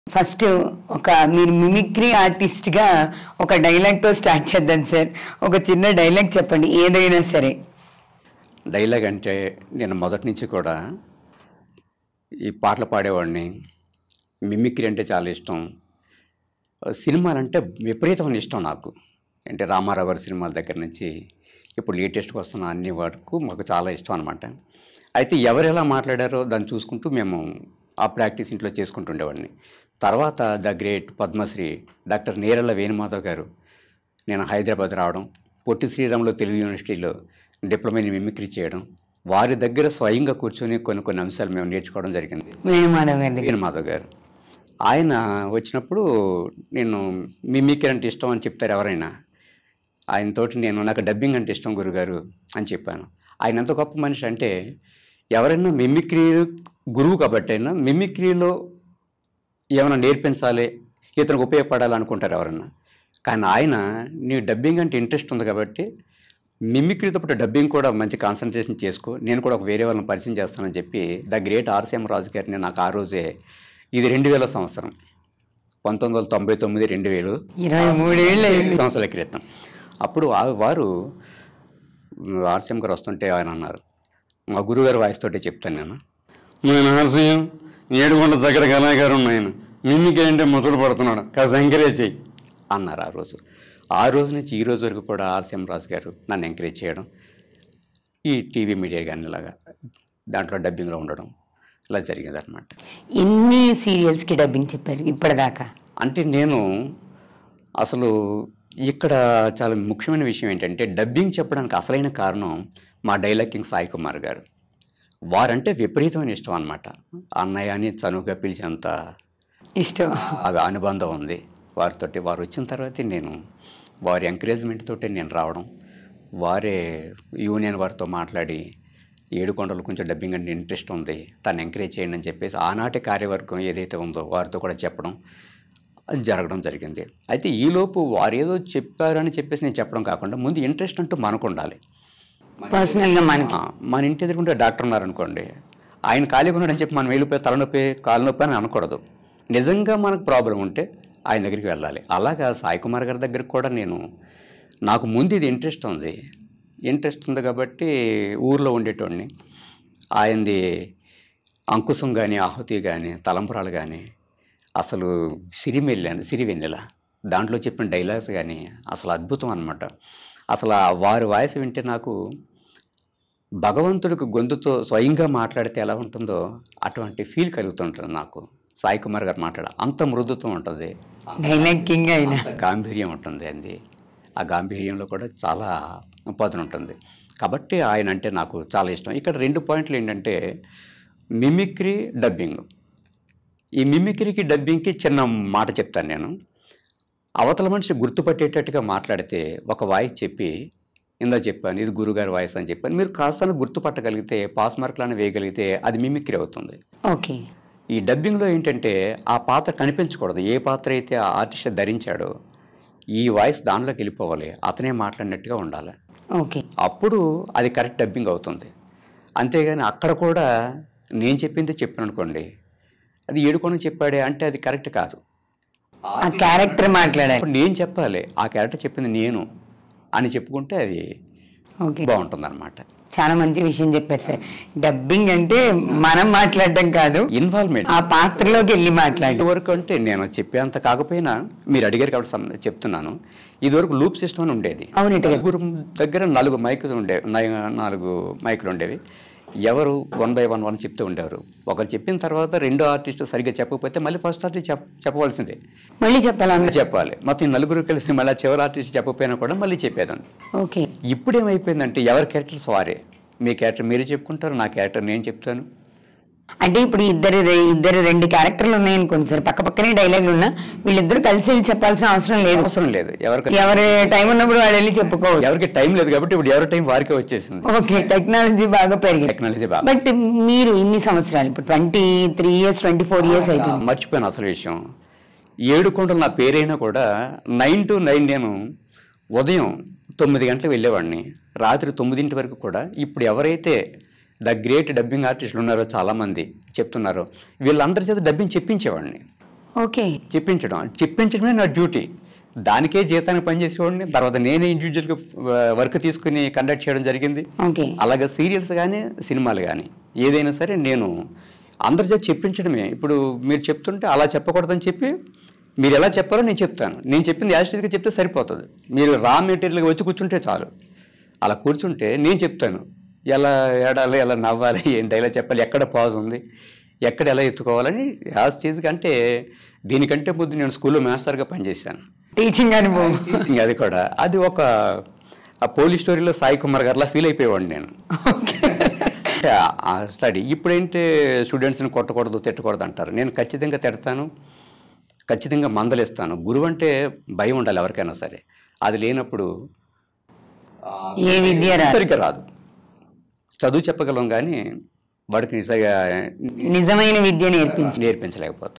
First ఒక మీరు mimicry artist గా ఒక డైలాగ్ తో స్టార్ట్ చేద్దాం సార్ ఒక చిన్న డైలాగ్ చెప్పండి ఏదైనా సరే డైలాగ్ అంటే నేను మొదటి నుంచి కూడా ఈ పాటలు పాడేవాడిని మిమిక్రీ అంటే చాలా ఇష్టం సినిమాలంటే విపరీతమైన ఇష్టం నాకు అంటే రామారావు గారి సినిమాల దగ్గర నుంచి ఇప్పుడు లేటెస్ట్గా వస్తున్న అన్ని వరకు మాకు చాలా ఇష్టం అనమాట అయితే ఎవరు ఎలా మాట్లాడారో దాన్ని చూసుకుంటూ మేము ఆ ప్రాక్టీస్ ఇంట్లో చేసుకుంటుండేవాడిని తర్వాత the great Padmashri doctor Nerella Venumadhav garu నేను హైదరాబాద్ రావడం పొట్టి శ్రీరాములు తెలుగు యూనివర్సిటీలో డిప్లొమా ఇన్ మిమిక్రీ చేయడం వారి దగ్గర స్వయంగా కూర్చొని కొన్ని కొన్ని అంశాలు మేము నేర్చుకోవడం జరిగింది వేణుమాధవ్ గారి దగ్గర వేణుమాధవ్ గారు ఆయన వచ్చినప్పుడు నేను మిమిక్రీ అంటే ఇష్టం అని చెప్తారు ఎవరైనా ఆయనతోటి నేను నాకు డబ్బింగ్ అంటే ఇష్టం గురుగారు అని చెప్పాను ఆయన ఎంత గొప్ప మనిషి అంటే ఎవరైనా మిమిక్రీ గురువు కాబట్టి అయినా మిమిక్రీలో ఏమైనా నేర్పించాలి ఇతనికి ఉపయోగపడాలి అనుకుంటారు ఎవరన్నా కానీ ఆయన నీ డబ్బింగ్ అంటే ఇంట్రెస్ట్ ఉంది కాబట్టి మిమిక్రీతో పాటు డబ్బింగ్ కూడా మంచి కాన్సన్ట్రేషన్ చేసుకో నేను కూడా ఒక వేరే వాళ్ళని పరిచయం చేస్తానని చెప్పి ద గ్రేట్ ఆర్సీఎం రాజు గారిని నాకు ఆ రోజే ఇది రెండు వేల సంవత్సరం పంతొమ్మిది వందల తొంభై తొమ్మిది రెండు వేలు ఇరవై మూడేళ్ళు అయింది సంవత్సరాల క్రితం అప్పుడు ఆ- వారు ఆర్సీఎం గారు వస్తుంటే ఆయన అన్నారు మా గురుగారు వాయిస్ తోటే చెప్తాను నేను నేను ఆర్సీఎం ఏడుకొండ చక్కెర కళాయి గారు ఆయన మిమ్మికి అంటే ముసలు పడుతున్నాడు కాస్త ఎంకరేజ్ చెయ్యి అన్నారు ఆ రోజు ఆ రోజు నుంచి ఈ రోజు వరకు కూడా ఆర్సీఎం రాజు గారు నన్ను ఎంకరేజ్ చేయడం ఈ టీవీ మీడియా కానీ ఇలాగా దాంట్లో డబ్బింగ్లో ఉండడం ఇలా జరిగింది అనమాట ఎన్ని సీరియల్స్ కి డబ్బింగ్ చెప్పారు ఇప్పటిదాకా అంటే నేను అసలు ఇక్కడ చాలా ముఖ్యమైన విషయం ఏంటంటే డబ్బింగ్ చెప్పడానికి అసలైన కారణం మా డైలాగ్ కింగ్ సాయి కుమార్ గారు వారంటే విపరీతమైన ఇష్టం అనమాట అన్నయ్య అని చనువుగా పిలిచేంత ఇష్టం అది అనుబంధం ఉంది వారితోటి వారు వచ్చిన తర్వాతే నేను వారి ఎంకరేజ్మెంట్ తోటే నేను రావడం వారే యూనియన్ వారితో మాట్లాడి ఏడుకొండలు కొంచెం డబ్బింగ్ అంటే ఇంట్రెస్ట్ ఉంది తను ఎంకరేజ్ చేయండి అని చెప్పేసి ఆనాటి కార్యవర్గం ఏదైతే ఉందో వారితో కూడా చెప్పడం అది జరగడం జరిగింది అయితే ఈలోపు వారు ఏదో చెప్పారని చెప్పేసి నేను చెప్పడం కాకుండా ముందు ఇంట్రెస్ట్ అంటూ మనకు ఉండాలి పర్సనల్ గా మనకి ఆ, మన ఇంటి ఎదురుకుంటే డాక్టర్ ఉన్నారనుకోండి ఆయన ఖాళీగా ఉన్నాడని చెప్పి మనం వెళ్ళిపోయి తలనొప్పి కాలు నొప్పి అని అనకూడదు నిజంగా మనకు ప్రాబ్లం ఉంటే ఆయన దగ్గరికి వెళ్ళాలి అలాగా సాయి కుమార్ గారి దగ్గరికి కూడా నేను నాకు ముందు ఇది ఇంట్రెస్ట్ ఉంది ఇంట్రెస్ట్ ఉంది కాబట్టి ఊర్లో ఉండేటోడిని ఆయనది అంకుశం కానీ ఆహుతి కానీ తలంపురాలు కానీ అసలు సిరిమెల్లాను సిరివెన్నెల దాంట్లో చెప్పిన డైలాగ్స్ కానీ అసలు అద్భుతం అనమాట అసలు ఆ వారి వాయిస్ వింటే నాకు భగవంతుడికి గొంతుతో స్వయంగా మాట్లాడితే ఎలా ఉంటుందో అటువంటి ఫీల్ కలుగుతుంటుంది నాకు సాయి కుమార్ గారు మాట్లాడ అంత మృదుత్వం ఉంటుంది డైలాగ్ కింగ్ అయినా అంత గాంభీర్యం ఉంటుంది అంది ఆ గాంభీర్యంలో కూడా చాలా పదును ఉంటుంది కాబట్టి ఆయన అంటే నాకు చాలా ఇష్టం ఇక్కడ రెండు పాయింట్లు ఏంటంటే మిమిక్రీ డబ్బింగ్ ఈ మిమిక్రీకి డబ్బింగ్కి చిన్న మాట చెప్తాను నేను అవతల మనిషి గుర్తుపట్టేటట్టుగా మాట్లాడితే ఒక వాయిస్ చెప్పి ఇందా చెప్పాను ఇది గురుగారి వాయిస్ అని చెప్పాను మీరు కాస్త గుర్తుపట్టగలిగితే పాస్ మార్కులను వేయగలిగితే అది మిమిక్రీ అవుతుంది ఓకే ఈ డబ్బింగ్లో ఏంటంటే ఆ పాత్ర కనిపించకూడదు ఏ పాత్ర అయితే ఆ ఆర్టిస్ట్ ధరించాడో ఈ వాయిస్ దానిలోకి వెళ్ళిపోవాలి అతనే మాట్లాడినట్టుగా ఉండాలి ఓకే అప్పుడు అది కరెక్ట్ డబ్బింగ్ అవుతుంది అంతేగాని అక్కడ కూడా నేను చెప్పింది చెప్పాను అనుకోండి అది ఏడుకొని చెప్పాడే అంటే అది కరెక్ట్ కాదు ఆ క్యారెక్టర్ మాట్లాడాలి అప్పుడు నేను చెప్పాలి ఆ క్యారెక్టర్ చెప్పింది నేను అని చెప్పుకుంటే అది ఓకే బాగుంటుంది అనమాట చాలా మంచి విషయం చెప్పారు సార్ డబ్బింగ్ అంటే మనం మాట్లాడడం కాదు ఇన్వాల్వ్మెంట్ ఆ పాత్రలోకి వెళ్ళి మాట్లాడడం ఇదివరకు అంటే నేను చెప్పేంత కాకపోయినా మీరు అడిగారు కాబట్టి సం- చెప్తున్నాను ఇదివరకు లూప్ సిస్టమ్ అని ఉండేది అవునట కదా. నలుగురు దగ్గర నాలుగు మైకులు ఉండేవి నై- నాలుగు మైకులు ఉండేవి ఎవరు వన్ బై వన్ వన్ చెప్తూ ఉండేవారు ఒకరు చెప్పిన తర్వాత రెండో ఆర్టిస్ట్ సరిగ్గా చెప్పకపోతే మళ్ళీ ఫస్ట్ ఆర్టిస్ట్ చెప్ చెప్పవలసిందే మళ్ళీ చెప్పాలి చెప్పాలి మొత్తం ఈ నలుగురు కలిసి మళ్ళీ చివరి ఆర్టిస్ట్ చెప్పకపోయినా కూడా మళ్ళీ చెప్పేదాన్ని ఓకే ఇప్పుడు ఏమైపోయిందంటే ఎవరి క్యారెక్టర్స్ వారే మీ క్యారెక్టర్ మీరు చెప్పుకుంటారు నా క్యారెక్టర్ నేను చెప్తాను అంటే ఇప్పుడు ఇద్దరు రె- ఇద్దరు రెండు క్యారెక్టర్లు ఉన్నాయనుకోండి సార్ పక్క పక్కనే డైలాగులు ఉన్నా వీళ్ళిద్దరు కలిసి వెళ్ళి చెప్పాల్సిన అవసరం లేదు అవసరం లేదు ఎవరికి ఎవరి టైం ఉన్నప్పుడు వాళ్ళు వెళ్ళి చెప్పుకోవచ్చు ఎవరికి టైం లేదు కాబట్టి ఇప్పుడు ఎవరి టైం వారికే వచ్చేసింది ఓకే టెక్నాలజీ బాగా పెరిగింది టెక్నాలజీ బాగా బట్ మీరు ఇన్ని సంవత్సరాలు ఇప్పుడు twenty three years twenty four years అయిపోయింది మర్చిపోయాను అసలు విషయం ఏడు కొండలు నా పేరైనా కూడా నైన్ టు నైన్ నేను ఉదయం తొమ్మిది గంటలకు వెళ్ళేవాడిని రాత్రి తొమ్మిదింటి వరకు కూడా ఇప్పుడు ఎవరైతే ద గ్రేట్ డబ్బింగ్ ఆర్టిస్టులు ఉన్నారో చాలామంది చెప్తున్నారో వీళ్ళందరి చేత డబ్బింగ్ చెప్పించేవాడిని ఓకే చెప్పించడం చెప్పించడమే నా డ్యూటీ దానికే జీతానికి పనిచేసేవాడిని తర్వాత నేనే ఇండివిజువల్గా వర్క్ తీసుకుని కండక్ట్ చేయడం జరిగింది ఓకే అలాగే సీరియల్స్ కానీ సినిమాలు కానీ ఏదైనా సరే నేను అందరి చేత చెప్పించడమే ఇప్పుడు మీరు చెప్తుంటే అలా చెప్పకూడదని చెప్పి మీరు ఎలా చెప్పాలో నేను చెప్తాను నేను చెప్పింది యాజిటీస్గా చెప్తే సరిపోతుంది మీరు రా మెటీరియల్గా వచ్చి కూర్చుంటే చాలు అలా కూర్చుంటే నేను చెప్తాను ఎలా ఏడాలి ఎలా నవ్వాలి ఏం డైలాగ్ చెప్పాలి ఎక్కడ పాజ్ ఉంది ఎక్కడ ఎలా ఎత్తుకోవాలని యాజిటీస్గా అంటే దీనికంటే ముందు నేను స్కూల్లో మాస్టర్గా పనిచేశాను టీచింగ్ అనుభవం టీచింగ్ అది కూడా అది ఒక ఆ పోలీస్ స్టోరీలో సాయి కుమార్ గారిలా ఫీల్ అయిపోయేవాడిని నేను అంటే ఆ స్టడీ ఇప్పుడేంటే స్టూడెంట్స్ని కొట్టకూడదు తిట్టకూడదు అంటారు నేను ఖచ్చితంగా తిడతాను ఖచ్చితంగా మందలిస్తాను గురువు అంటే భయం ఉండాలి ఎవరికైనా సరే అది లేనప్పుడు ఆ, ఏ విద్య రాదు. సరిగ్గా రాదు చదువు చెప్పగలం కానీ వాడికి నిజంగా నిజమైన విద్య నేర్పించి నేర్పించలేకపోతాం